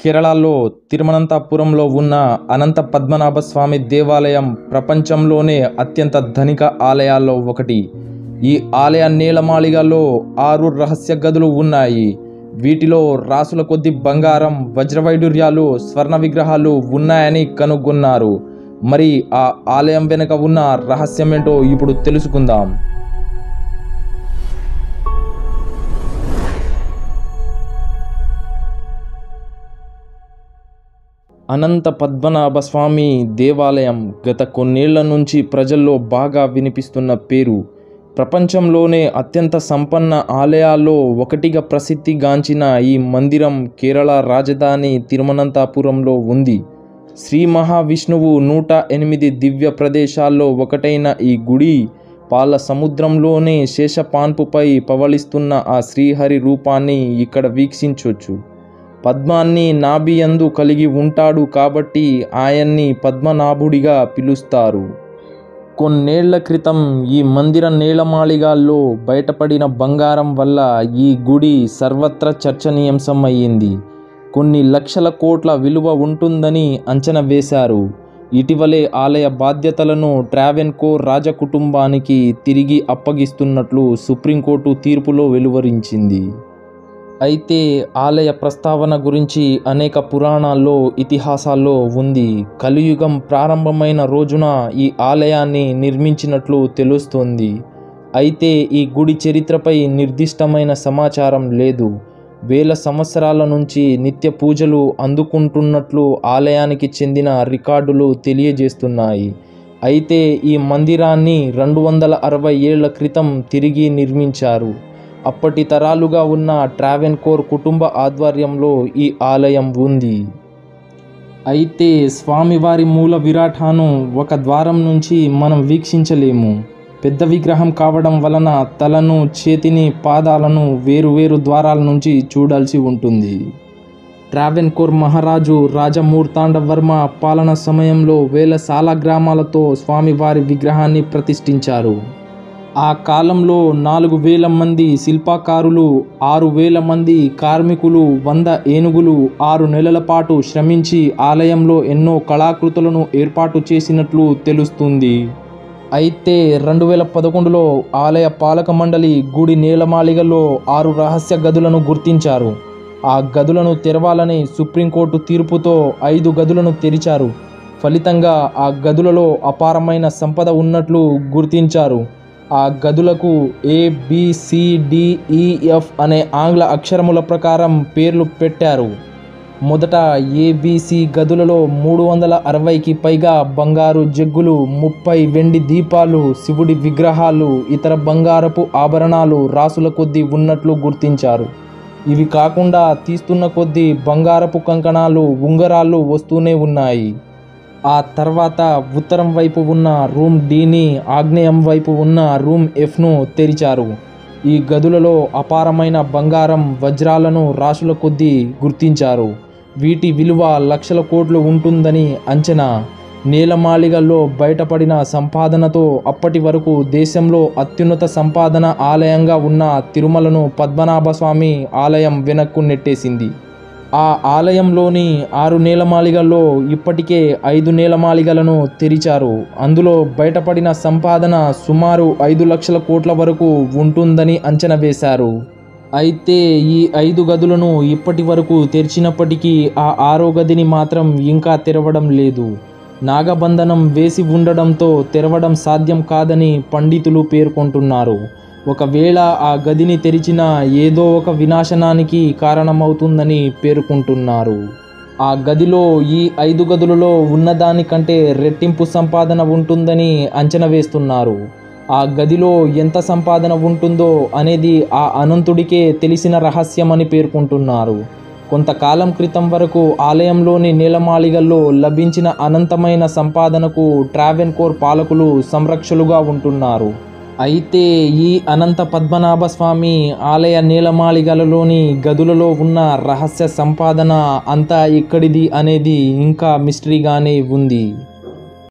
కేరళలో తిరువనంతపురంలో ఉన్న అనంత పద్మనాభ స్వామి దేవాలయం ప్రపంచంలోనే అత్యంత ధనిక ఆలయాల్లో ఒకటి ఈ ఆలయ నీలమాళిగలో ఆరు రహస్య గదులు ఉన్నాయి వీటిలో రాసుల కొద్ది బంగారం వజ్రవైడూర్యాలు స్వర్ణ విగ్రహాలు ఉన్నాయని కనుగొన్నారు మరి ఆ ఆలయం వెనుక ఉన్న రహస్యం ఏంటో ఇప్పుడు తెలుసుకుందాం అనంత పద్మనాభ స్వామి దేవాలయం గత కొన్నేళ్ల నుంచి ప్రజల్లో బాగా వినిపిస్తున్న పేరు ప్రపంచంలోనే అత్యంత సంపన్న ఆలయాల్లో ఒకటిగా ప్రసిద్ధిగాంచిన ఈ మందిరం కేరళ రాజధాని తిరువనంతపురంలో ఉంది శ్రీ మహావిష్ణువు నూట ఎనిమిది దివ్య ప్రదేశాల్లో ఒకటైన ఈ గుడి పాల సముద్రంలోనే శేషపాన్పుపై పవళిస్తున్న ఆ శ్రీహరి రూపాన్ని ఇక్కడ వీక్షించవచ్చు పద్మాన్ని నాభియందు కలిగి ఉంటాడు కాబట్టి ఆయన్ని పద్మనాభుడిగా పిలుస్తారు కొన్నేళ్ల క్రితం ఈ మందిర నేలమాళిగాల్లో బయటపడిన బంగారం వల్ల ఈ గుడి సర్వత్ర చర్చనీయాంశం అయ్యింది కొన్ని లక్షల కోట్ల విలువ ఉంటుందని అంచనా వేశారు ఇటీవలే ఆలయ బాధ్యతలను ట్రావెన్కోర్ రాజకుటుంబానికి తిరిగి అప్పగిస్తున్నట్లు సుప్రీంకోర్టు తీర్పులో వెలువరించింది అయితే ఆలయ ప్రస్తావన గురించి అనేక పురాణాల్లో ఇతిహాసాల్లో ఉంది కలియుగం ప్రారంభమైన రోజున ఈ ఆలయాన్ని నిర్మించినట్లు తెలుస్తోంది అయితే ఈ గుడి చరిత్రపై నిర్దిష్టమైన సమాచారం లేదు వేల సంవత్సరాల నుంచి నిత్య పూజలు అందుకుంటున్నట్లు ఆలయానికి చెందిన రికార్డులు తెలియజేస్తున్నాయి అయితే ఈ మందిరాన్ని రెండు వందల అరవై ఏళ్ల క్రితం తిరిగి నిర్మించారు అప్పటి తరాలుగా ఉన్న ట్రావెన్కోర్ కుటుంబ ఆధ్వర్యంలో ఈ ఆలయం ఉంది అయితే స్వామివారి మూల విరాటాను ఒక ద్వారం నుంచి మనం వీక్షించలేము పెద్ద విగ్రహం కావడం వలన తలను చేతిని పాదాలను వేరువేరు ద్వారాల నుంచి చూడాల్సి ఉంటుంది ట్రావెన్కోర్ మహారాజు రాజమూర్తాండవర్మ పాలన సమయంలో వేల సాల గ్రామాలతో స్వామివారి విగ్రహాన్ని ప్రతిష్ఠించారు ఆ కాలంలో నాలుగు వేల మంది శిల్పకారులు ఆరు వేల మంది కార్మికులు వంద ఏనుగులు ఆరు నెలల పాటు శ్రమించి ఆలయంలో ఎన్నో కళాకృతులను ఏర్పాటు చేసినట్లు తెలుస్తుంది అయితే రెండు వేల పదకొండులో ఆలయ పాలక మండలి గుడి నేలమాళిగలో ఆరు రహస్య గదులను గుర్తించారు ఆ గదులను తెరవాలని సుప్రీంకోర్టు తీర్పుతో ఐదు గదులను తెరిచారు ఫలితంగా ఆ గదులలో అపారమైన సంపద ఉన్నట్లు గుర్తించారు ఆ గదులకు ఏబిసిడిఈఎఫ్ అనే ఆంగ్ల అక్షరముల ప్రకారం పేర్లు పెట్టారు మొదట ఏబిసి గదులలో మూడు వందల అరవైకి పైగా బంగారు జగ్గులు ముప్పై వెండి దీపాలు శివుడి విగ్రహాలు ఇతర బంగారపు ఆభరణాలు రాసుల కొద్దీ ఉన్నట్లు గుర్తించారు ఇవి కాకుండా తీస్తున్న కొద్దీ బంగారపు కంకణాలు ఉంగరాలు వస్తూనే ఉన్నాయి ఆ తర్వాత ఉత్తరం వైపు ఉన్న రూమ్ డీని ఆగ్నేయం వైపు ఉన్న రూమ్ ఎఫ్ను తెరిచారు ఈ గదులలో అపారమైన బంగారం వజ్రాలను రాసుల కొద్దీ గుర్తించారు వీటి విలువ లక్షల కోట్లు ఉంటుందని అంచనా నేలమాళిగల్లో బయటపడిన సంపాదనతో అప్పటి వరకు దేశంలో అత్యున్నత సంపాదన ఆలయంగా ఉన్న తిరుమలను పద్మనాభ స్వామి ఆలయం వెనక్కు నెట్టేసింది ఆ ఆలయంలోని ఆరు నేలమాళిగల్లో ఇప్పటికే ఐదు నేలమాళిగలను తెరిచారు అందులో బయటపడిన సంపాదన సుమారు ఐదు లక్షల కోట్ల వరకు ఉంటుందని అంచనా వేశారు అయితే ఈ ఐదు గదులను ఇప్పటి వరకు తెరిచినప్పటికీ ఆ ఆరో గదిని మాత్రం ఇంకా తెరవడం లేదు నాగబంధనం వేసి ఉండడంతో తెరవడం సాధ్యం కాదని పండితులు పేర్కొంటున్నారు ఒకవేళ ఆ గదిని తెరిచిన ఏదో ఒక వినాశనానికి కారణమవుతుందని పేర్కొంటున్నారు ఆ గదిలో ఈ ఐదు గదులలో ఉన్నదానికంటే రెట్టింపు సంపాదన ఉంటుందని అంచనా వేస్తున్నారు ఆ గదిలో ఎంత సంపాదన ఉంటుందో అనేది ఆ అనంతుడికే తెలిసిన రహస్యమని పేర్కొంటున్నారు కొంతకాలం క్రితం వరకు ఆలయంలోని నీలమాళిగల్లో లభించిన అనంతమైన సంపాదనకు ట్రావెన్కోర్ పాలకులు సంరక్షలుగా ఉంటున్నారు అయితే ఈ అనంత పద్మనాభ స్వామి ఆలయ నీలమాళిగలలోని గదులలో ఉన్న రహస్య సంపాదన అంతా ఎక్కడిది అనేది ఇంకా మిస్టరీగానే ఉంది